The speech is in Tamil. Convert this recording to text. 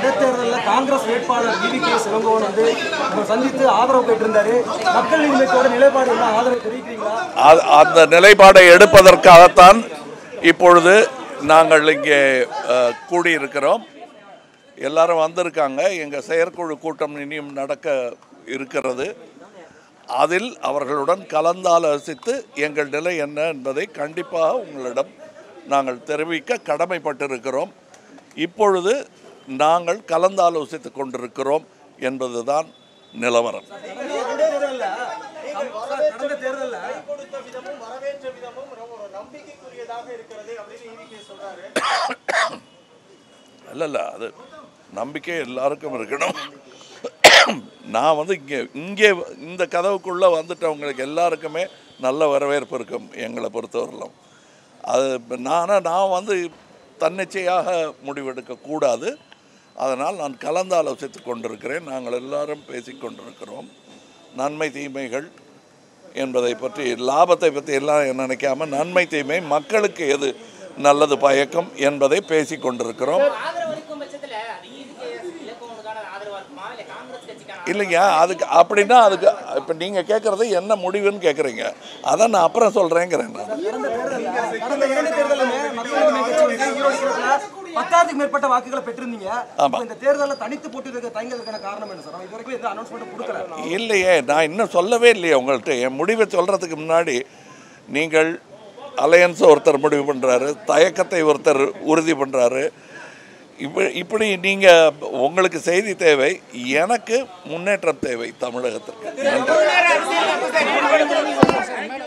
இடைத்தேர்தலில் காங்கிரஸ் வேட்பாளர் டிவி கே சிவங்கோவன் வந்து உங்களை சந்தித்து ஆதரவு கேட்டிருந்தாரு மக்கள் நீதி மையத்தோட நிலைப்பாடு என்ன ஆதரவு தெரிவிக்கிறீங்களா அ- அந்த நிலைப்பாடை எடுப்பதற்காகத்தான் இப்பொழுது நாங்கள் இங்கே அஹ், கூடியிருக்கிறோம் எல்லாரும் வந்திருக்காங்க எங்கள் செயற்குழு கூட்டம் இனியும் நடக்க இருக்கிறது அதில் அவர்களுடன் கலந்தாலோசித்து எங்கள் நிலை என்ன என்பதை கண்டிப்பாக உங்களிடம் நாங்கள் தெரிவிக்க கடமைப்பட்டிருக்கிறோம் இப்பொழுது நாங்கள் கலந்தாலோசித்து கொண்டிருக்கிறோம் என்பதுதான் நிலவரம் கடந்த தேர்தலில் கொடுத்த விதமும் வரவேற்ற விதமும் ரொம்ப ஒரு நம்பிக்கைக்குரியதாக இருக்கிறது அப்படின்னு ஈவிகே சொல்றாரு இல்ல இல்ல அது நம்பிக்கை எல்லாருக்கும் இருக்கணும் நான் வந்து இங்கே இங்கே இந்த கதவுக்குள்ளே வந்துட்டவங்களுக்கு எல்லாருக்குமே நல்ல வரவேற்பு இருக்கும் எங்களை பொறுத்தவரையிலும் அது இப்ப நானா நான் வந்து தன்னிச்சையாக முடிவெடுக்க கூடாது அதனால் நான் கலந்தாலோசித்து கொண்டிருக்கிறேன் நாங்கள் எல்லாரும் பேசிக் கொண்டிருக்கிறோம் நன்மை தீமைகள் என்பதை பற்றி லாபத்தை பற்றி எல்லாம் நினைக்காம நன்மை தீமை மக்களுக்கு எது நல்லது பயக்கும் என்பதை பேசிக் கொண்டிருக்கிறோம் ஆதரவு இருக்கும் பட்சத்துல அது ஈதுக்கு இலக்கோனுக்கான ஆதரவா இருக்குமா இல்ல காங்கிரஸ் கட்சிக்கான இல்லைங்க அதுக்கு அப்படின்னா அதுக்கு இப்போ நீங்கள் கேட்குறது என்ன முடிவுன்னு கேட்குறீங்க அதை நான் அப்புறம் சொல்கிறேங்கிறேன் நான் கடந்த தேர்தலில் கடந்த இரண்டு தேர்தலுமே மக்கள் நீதி மய்ய கட்சி வந்து ஈரோடு கிழக்குல பத்தாயிரத்துக்கு மேற்பட்ட வாக்குகளை பெற்றிருந்தீங்க ஆமா. இப்ப இந்த தேர்தலில் தனித்து போட்டிருக்க தயங்குறதுக்கான காரணம் என்ன சார் இது வரைக்கும் எந்த அனௌன்ஸ்மெண்ட் கொடுக்கல இல்லையே நான் இன்னும் சொல்லவே இல்லையே உங்கள்கிட்ட என் முடிவை சொல்கிறதுக்கு முன்னாடி நீங்கள் அலையன்ஸ் ஒருத்தர் முடிவு பண்ணுறாரு தயக்கத்தை ஒருத்தர் உறுதி பண்ணுறாரு இப்படி இப்படி நீங்கள் உங்களுக்கு செய்தி தேவை எனக்கு முன்னேற்றம் தேவை தமிழகத்திற்கு நன்றி